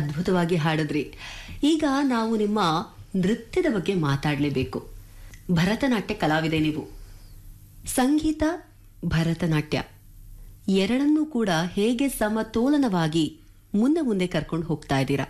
ಅದ್ಭುತವಾಗಿ ಹಾಡಿದ್ರಿ ಈಗ ನಾವು ನಿಮ್ಮ ನೃತ್ಯದ ಬಗ್ಗೆ ಮಾತಾಡಲೇಬೇಕು ಭರತನಾಟ್ಯ ಕಲಾವಿದೆ ನೀವು ಸಂಗೀತ ಭರತನಾಟ್ಯ ಎರಡನ್ನೂ ಕೂಡ ಹೇಗೆ ಸಮತೋಲನವಾಗಿ ಮುಂದೆ ಮುಂದೆ ಕರ್ಕೊಂಡು ಹೋಗ್ತಾ ಇದ್ದೀರಾ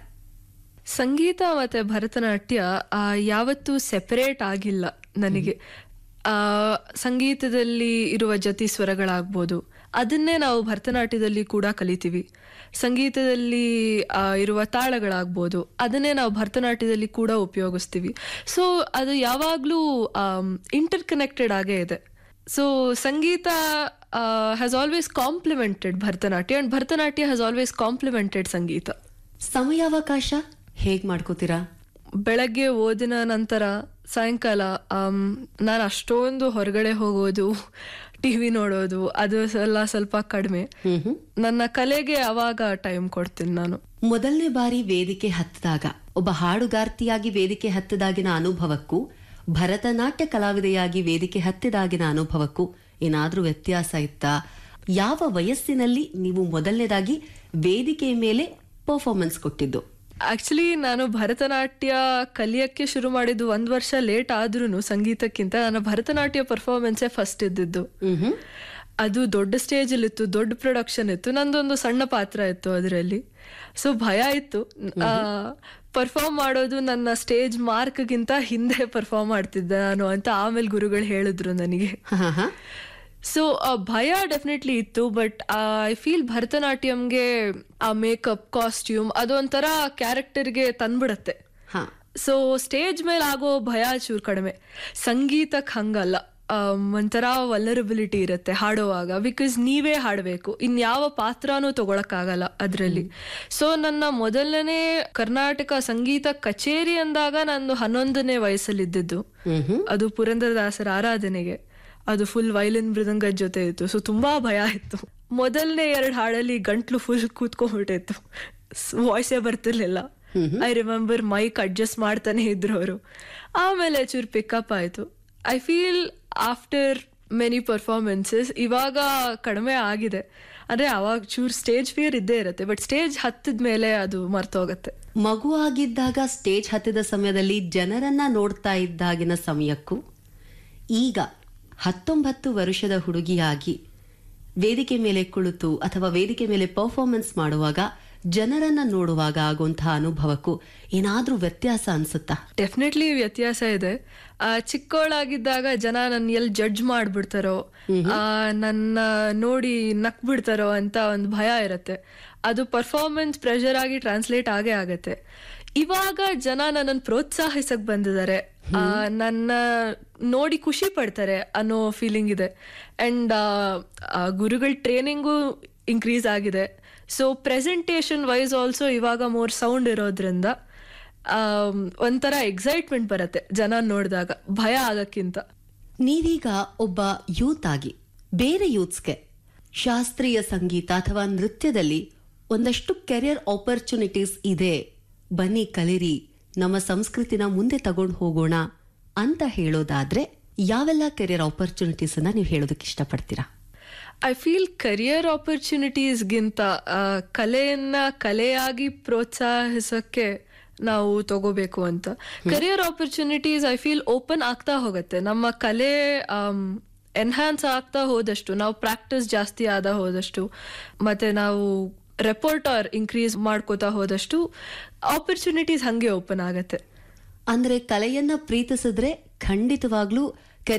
ಸಂಗೀತ ಮತ್ತೆ ಭರತನಾಟ್ಯ ಆ, ಯಾವತ್ತೂ ಸೆಪರೇಟ್ ಆಗಿಲ್ಲ ನನಗೆ ಆ, ಸಂಗೀತದಲ್ಲಿ ಇರುವ ಜತಿ ಸ್ವರಗಳಾಗ್ಬೋದು ಅದನ್ನೇ ನಾವು ಭರತನಾಟ್ಯದಲ್ಲಿ ಕೂಡ ಕಲಿತೀವಿ ಸಂಗೀತದಲ್ಲಿ ಆ, ಇರುವ ತಾಳಗಳಾಗ್ಬೋದು ಅದನ್ನೇ ನಾವು ಭರತನಾಟ್ಯದಲ್ಲಿ ಕೂಡ ಉಪಯೋಗಿಸ್ತೀವಿ ಸೊ ಅದು ಯಾವಾಗಲೂ ಇಂಟರ್ ಕನೆಕ್ಟೆಡ್ ಆಗೇ ಇದೆ so sangeetha has always complemented Bharatanatyam and Bharatanatyam has always complemented sangeetha ಸಮಯಾವಕಾಶ ಹೇಗ್ ಮಾಡ್ಕೋತೀರಾ ಬೆಳಗ್ಗೆ ಓದಿನ ನಂತರ ಸಾಯಂಕಾಲ ನಾನು ಅಷ್ಟೊಂದು ಹೊರಗಡೆ ಹೋಗೋದು ಟಿವಿ ನೋಡೋದು ಅದು ಎಲ್ಲ ಸ್ವಲ್ಪ ಕಡಿಮೆ ಹ್ಮ್ ಹ್ಮ್ ನನ್ನ ಕಲೆಗೆ ಅವಾಗ ಟೈಮ್ ಕೊಡ್ತೀನಿ ನಾನು ಮೊದಲನೇ ಬಾರಿ ವೇದಿಕೆ ಹತ್ತಿದಾಗ ಒಬ್ಬ ಹಾಡುಗಾರ್ತಿಯಾಗಿ ವೇದಿಕೆ ಹತ್ತಿದಾಗಿನ ಅನುಭವಕ್ಕೂ ಭರತನಾಟ್ಯ ಕಲಾವಿದೆಯಾಗಿ ವೇದಿಕೆ ಹತ್ತಿದಾಗಿನ ಅನುಭವಕ್ಕೂ ಏನಾದ್ರೂ ವ್ಯತ್ಯಾಸ ಇತ್ತಾ ಯಾವ ವಯಸ್ಸಿನಲ್ಲಿ ನೀವು ಮೊದಲನೇದಾಗಿ ವೇದಿಕೆಯ ಮೇಲೆ ಪರ್ಫಾರ್ಮೆನ್ಸ್ ಕೊಟ್ಟಿದ್ದು ಆಕ್ಚುಲಿ ನಾನು ಭರತನಾಟ್ಯ ಕಲಿಯಕ್ಕೆ ಶುರು ಮಾಡಿದ್ದು ಒಂದ್ ವರ್ಷ ಲೇಟ್ ಆದ್ರೂ ಸಂಗೀತಕ್ಕಿಂತ ನನ್ನ ಭರತನಾಟ್ಯ ಪರ್ಫಾರ್ಮೆನ್ಸೇ ಫಸ್ಟ್ ಇದ್ದಿದ್ದು ಹ್ಮ್ ಹ್ಮ್ ಅದು ದೊಡ್ಡ ಸ್ಟೇಜ್ ಅಲ್ಲಿ ಇತ್ತು ದೊಡ್ಡ ಪ್ರೊಡಕ್ಷನ್ ಇತ್ತು ನಂದೊಂದು ಸಣ್ಣ ಪಾತ್ರ ಇತ್ತು ಅದರಲ್ಲಿ ಸೊ ಭಯ ಇತ್ತು ಪರ್ಫಾರ್ಮ್ ಮಾಡೋದು ನನ್ನ ಸ್ಟೇಜ್ ಮಾರ್ಕ್ಗಿಂತ ಹಿಂದೆ ಪರ್ಫಾರ್ಮ್ ಮಾಡ್ತಿದ್ದೆ ನಾನು ಅಂತ ಆಮೇಲೆ ಗುರುಗಳು ಹೇಳಿದ್ರು ನನಗೆ ಹಾ ಹಾ ಸೊ ಭಯ ಡೆಫಿನೆಟ್ಲಿ ಇತ್ತು ಬಟ್ ಐ ಫೀಲ್ ಭರತನಾಟ್ಯಂಗೆ ಆ ಮೇಕಪ್ ಕಾಸ್ಟ್ಯೂಮ್ ಅದೊಂಥರ ಕ್ಯಾರೆಕ್ಟರ್ಗೆ ತಂದ್ಬಿಡತ್ತೆ ಹಾ ಸೊ ಸ್ಟೇಜ್ ಮೇಲೆ ಆಗೋ ಭಯ ಚೂರು ಕಡಿಮೆ ಸಂಗೀತಕ್ಕೆ ಹಂಗಲ್ಲ ಆಮ್, ಒಂಥರ ವಲ್ನರಬಿಲಿಟಿ ಇರುತ್ತೆ ಹಾಡುವಾಗ ಬಿಕಾಸ್ ನೀವೇ ಹಾಡಬೇಕು ಇನ್ಯಾವ ಪಾತ್ರನೂ ತಗೊಳಕ್ಕಾಗಲ್ಲ ಅದರಲ್ಲಿ ಸೊ ನನ್ನ ಮೊದಲನೇ ಕರ್ನಾಟಕ ಸಂಗೀತ ಕಚೇರಿ ಅಂದಾಗ ನಾನು ಹನ್ನೊಂದನೇ ವಯಸ್ಸಲ್ಲಿದ್ದಿದ್ದು ಹ್ಮ್ ಹ್ಮ್ ಅದು ಪುರಂದರದಾಸರ ಆರಾಧನೆಗೆ ಅದು ಫುಲ್ ವೈಲಿನ್ ಮೃದಂಗದ ಜೊತೆ ಇತ್ತು ಸೊ ತುಂಬಾ ಭಯ ಇತ್ತು ಮೊದಲನೇ ಎರಡು ಹಾಡಲ್ಲಿ ಗಂಟ್ಲು ಫುಲ್ ಕೂತ್ಕೊಂಡ್ಬಿಟ್ಟಿತ್ತು ವಾಯ್ಸೇ ಬರ್ತಿರ್ಲಿಲ್ಲ ಐ ರಿಮೆಂಬರ್ ಮೈಕ್ ಅಡ್ಜಸ್ಟ್ ಮಾಡ್ತಾನೆ ಇದ್ರು ಅವರು ಆಮೇಲೆ ಚೂರು ಪಿಕಪ್ ಆಯ್ತು I feel after many performances ಇವಾಗ ಕಡಿಮೆ ಆಗಿದೆ ಅಂದ್ರೆ ಅವಾಗ ಚೂರು ಸ್ಟೇಜ್ ಫಿಯರ್ ಇದ್ದೇ ಇರುತ್ತೆ ಬಟ್ ಸ್ಟೇಜ್ ಹತ್ತಿದ ಮೇಲೆ ಅದು ಮರ್ತೋಗತ್ತೆ ಮಗು ಆಗಿದ್ದಾಗ ಸ್ಟೇಜ್ ಹತ್ತಿದ ಸಮಯದಲ್ಲಿ ಜನರನ್ನ ನೋಡ್ತಾ ಇದ್ದಾಗಿನ ಸಮಯಕ್ಕೂ ಈಗ ಹತ್ತೊಂಬತ್ತು ವರ್ಷದ ಹುಡುಗಿಯಾಗಿ ವೇದಿಕೆ ಮೇಲೆ ಕುಳಿತು ಅಥವಾ ವೇದಿಕೆ ಮೇಲೆ ಪರ್ಫಾರ್ಮೆನ್ಸ್ ಮಾಡುವಾಗ ಜನರನ್ನ ನೋಡುವಾಗ ಆಗುವಂತಹ ಅನುಭವಕ್ಕೂ ಏನಾದ್ರೂ ವ್ಯತ್ಯಾಸ ಅನ್ಸುತ್ತಾ ಡೆಫಿನೆಟ್ಲಿ ವ್ಯತ್ಯಾಸ ಇದೆ ಆ, ಚಿಕ್ಕವಳಾಗಿದ್ದಾಗ ಜನ ನನ್ನ ಎಲ್ಲಿ ಜಡ್ಜ್ ಮಾಡ್ಬಿಡ್ತಾರೋ ಆ, ನನ್ನ ನೋಡಿ ನಕ್ ಬಿಡ್ತಾರೋ ಅಂತ ಒಂದು ಭಯ ಇರುತ್ತೆ ಅದು ಪರ್ಫಾರ್ಮೆನ್ಸ್ ಪ್ರೆಷರ್ ಆಗಿ ಟ್ರಾನ್ಸ್ಲೇಟ್ ಆಗೇ ಆಗತ್ತೆ ಇವಾಗ ಜನ ನನ್ನನ್ನು ಪ್ರೋತ್ಸಾಹಿಸಕ್ ಬಂದಿದ್ದಾರೆ ಆ, ನನ್ನ ನೋಡಿ ಖುಷಿ ಪಡ್ತಾರೆ ಅನ್ನೋ ಫೀಲಿಂಗ್ ಇದೆ ಅಂಡ್ ಗುರುಗಳ ಟ್ರೈನಿಂಗು ಇನ್ಕ್ರೀಸ್ ಆಗಿದೆ ಸೊ ಪ್ರೆಸೆಂಟೇಷನ್ ವೈಸ್ ಆಲ್ಸೋ ಇವಾಗ ಮೋರ್ ಸೌಂಡ್ ಇರೋದ್ರಿಂದ ಆಮ್, ಒಂಥರ ಎಕ್ಸೈಟ್ಮೆಂಟ್ ಬರುತ್ತೆ ಜನ ನೋಡಿದಾಗ ಭಯ ಆಗಕ್ಕಿಂತ ನೀವೀಗ ಒಬ್ಬ ಯೂತ್ ಆಗಿ ಬೇರೆ ಯೂತ್ಸ್ಗೆ ಶಾಸ್ತ್ರೀಯ ಸಂಗೀತ ಅಥವಾ ನೃತ್ಯದಲ್ಲಿ ಒಂದಷ್ಟು ಕೆರಿಯರ್ ಆಪರ್ಚುನಿಟೀಸ್ ಇದೆ ಬನ್ನಿ ಕಲಿರಿ ನಮ್ಮ ಸಂಸ್ಕೃತಿನ ಮುಂದೆ ತಗೊಂಡು ಹೋಗೋಣ ಅಂತ ಹೇಳೋದಾದ್ರೆ ಯಾವೆಲ್ಲ ಕೆರಿಯರ್ ಆಪರ್ಚುನಿಟೀಸ್ ಅನ್ನ ನೀವು ಹೇಳೋದಕ್ಕೆ ಇಷ್ಟಪಡ್ತೀರಾ ಐ ಫೀಲ್ ಕರಿಯರ್ ಆಪರ್ಚುನಿಟೀಸ್ಗಿಂತ ಕಲೆಯನ್ನ ಕಲೆಯಾಗಿ ಪ್ರೋತ್ಸಾಹಿಸಕ್ಕೆ ನಾವು ತಗೋಬೇಕು ಅಂತ career opportunities I feel open ಆಗ್ತಾ ಹೋಗುತ್ತೆ ನಮ್ಮ ಕಲೆ ಎನ್ಹಾನ್ಸ್ ಆಗ್ತಾ ಹೋದಷ್ಟು ನಾವು ಪ್ರಾಕ್ಟೀಸ್ ಜಾಸ್ತಿ ಆದ ಹೋದಷ್ಟು ಮತ್ತೆ ನಾವು ರೆಪೋರ್ಟರ್ ಇನ್ಕ್ರೀಸ್ ಮಾಡ್ಕೋತಾ ಹೋದಷ್ಟು ಆಪರ್ಚುನಿಟೀಸ್ ಹಂಗೆ ಓಪನ್ ಆಗತ್ತೆ ಅಂದ್ರೆ ಕಲೆಯನ್ನ ಪ್ರೀತಿಸಿದ್ರೆ ಖಂಡಿತವಾಗ್ಲೂ